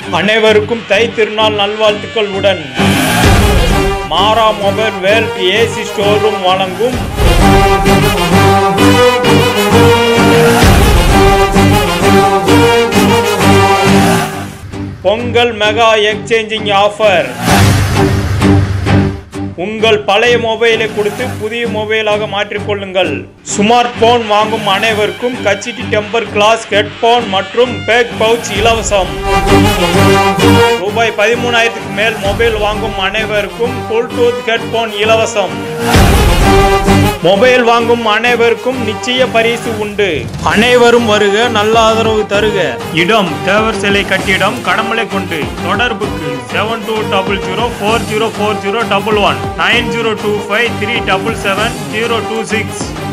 அனைவருக்கும் தை திருநாள் நல்வாழ்த்துக்கள் உடன் Maara mobile world AC store room வழங்கும் பொங்கல் மெகா எக்ஸ்சேஞ்சிங் ஆஃபர் உங்கள் பழைய மொபைலை கொடுத்து புதிய மொபைலாக மாற்றிக்கொள்ளுங்கள் ஸ்மார்ட் போன் வாங்கும் அனைவருக்கும் கச்சிட்டி டெம்பர் கிளாஸ் ஹெட்போன் மற்றும் பேக் பவுச் இலவசம் ரூபாய் பதிமூணாயிரத்துக்கு மேல் மொபைல் வாங்கும் அனைவருக்கும் ப்ளூடூத் ஹெட்போன் இலவசம் மொபைல் வாங்கும் அனைவருக்கும் நிச்சய பரிசு உண்டு அனைவரும் வருக நல்ல ஆதரவு தருக இடம் தேவர் சிலை கட்டிடம் கடமலை கொண்டு தொடர்புக்கு seven two double zero four zero four zero double one nine zero two five three double seven zero two six